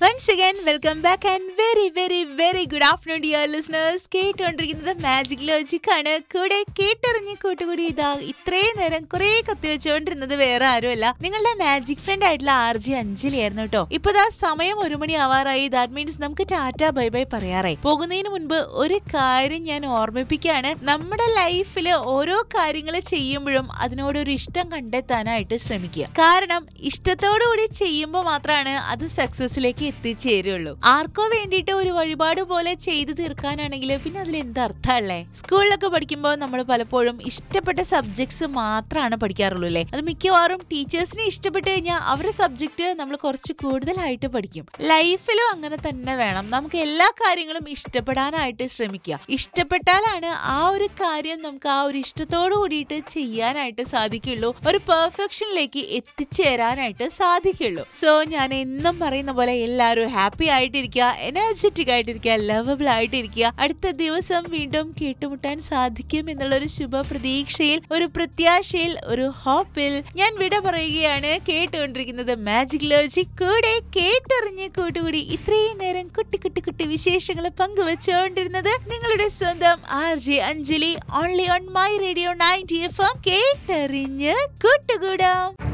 once again welcome back and very very very good afternoon dear listeners കേട്ടുകൊണ്ടിരിക്കുന്നത് magic logic ആണ് കൂടെ കേട്ടറിഞ്ഞ് കൂട്ടുകൂടി ഇതാ ഇത്രയും നേരം കുറെ കത്തി വെച്ചുകൊണ്ടിരുന്നത് വേറെ ആരുമല്ല നിങ്ങളുടെ മാജിക് ഫ്രണ്ട് ആയിട്ടുള്ള ആർ ജി അഞ്ജലി ആയിരുന്നു കേട്ടോ ഇപ്പൊ ദാ സമയം ഒരു മണി ആവാറായി ദാറ്റ് മീൻസ് നമുക്ക് ടാറ്റ ബൈ ബൈ പറയാറായി പോകുന്നതിന് മുൻപ് ഒരു കാര്യം ഞാൻ ഓർമ്മിപ്പിക്കുകയാണ് നമ്മുടെ ലൈഫിൽ ഓരോ കാര്യങ്ങൾ ചെയ്യുമ്പോഴും അതിനോടൊരു ഇഷ്ടം കണ്ടെത്താനായിട്ട് ശ്രമിക്കുക കാരണം ഇഷ്ടത്തോടു കൂടി ചെയ്യുമ്പോൾ മാത്രമാണ് അത് സക്സസിലേക്ക് എത്തിച്ചേരുള്ളൂ ആർക്കോ വേണ്ടിയിട്ട് ഒരു വഴിപാട് പോലെ ചെയ്തു തീർക്കാനാണെങ്കിൽ പിന്നെ അതിൽ എന്ത് അർത്ഥമല്ലേ സ്കൂളിലൊക്കെ പഠിക്കുമ്പോൾ നമ്മൾ പലപ്പോഴും ഇഷ്ടപ്പെട്ട സബ്ജക്ട്സ് മാത്രമാണ് പഠിക്കാറുള്ളൂ അല്ലേ അത് മിക്കവാറും ടീച്ചേഴ്സിനെ ഇഷ്ടപ്പെട്ട് കഴിഞ്ഞാൽ അവരുടെ സബ്ജക്റ്റ് നമ്മൾ കുറച്ച് കൂടുതലായിട്ട് പഠിക്കും ലൈഫിലും അങ്ങനെ തന്നെ വേണം നമുക്ക് എല്ലാ കാര്യങ്ങളും ഇഷ്ടപ്പെടാനായിട്ട് ശ്രമിക്കുക ഇഷ്ടപ്പെട്ടാലാണ് ആ ഒരു കാര്യം നമുക്ക് ആ ഒരു ഇഷ്ടത്തോടു കൂടിയിട്ട് ചെയ്യാനായിട്ട് സാധിക്കുള്ളൂ ഒരു പെർഫെക്ഷനിലേക്ക് എത്തിച്ചേരാനായിട്ട് സാധിക്കുള്ളൂ സോ ഞാൻ എന്നും പറയുന്ന പോലെ എല്ലാവരും ഹാപ്പി ആയിട്ടിരിക്കുക എനർജറ്റിക് ആയിട്ടിരിക്കുക ലവബിൾ ആയിട്ടിരിക്കുക അടുത്ത ദിവസം വീണ്ടും കേട്ടുമുട്ടാൻ സാധിക്കും എന്നുള്ളൊരു ശുഭ പ്രതീക്ഷയിൽ ഒരു പ്രത്യാശയിൽ ഒരു ഹോപ്പിൽ ഞാൻ വിട പറയുകയാണ് കേട്ടുകൊണ്ടിരിക്കുന്നത് മാജിക് ലോജിക് കൂടെ കേട്ടറിഞ്ഞ് കൂട്ടുകൂടി ഇത്രയും നേരം കുട്ടി കുട്ടി കുട്ടി വിശേഷങ്ങൾ പങ്കുവെച്ചുകൊണ്ടിരുന്നത് നിങ്ങളുടെ സ്വന്തം R J Anjali only on my radio ninety F M കേട്ടറിഞ്ഞ് കൂട്ടുകൂടാം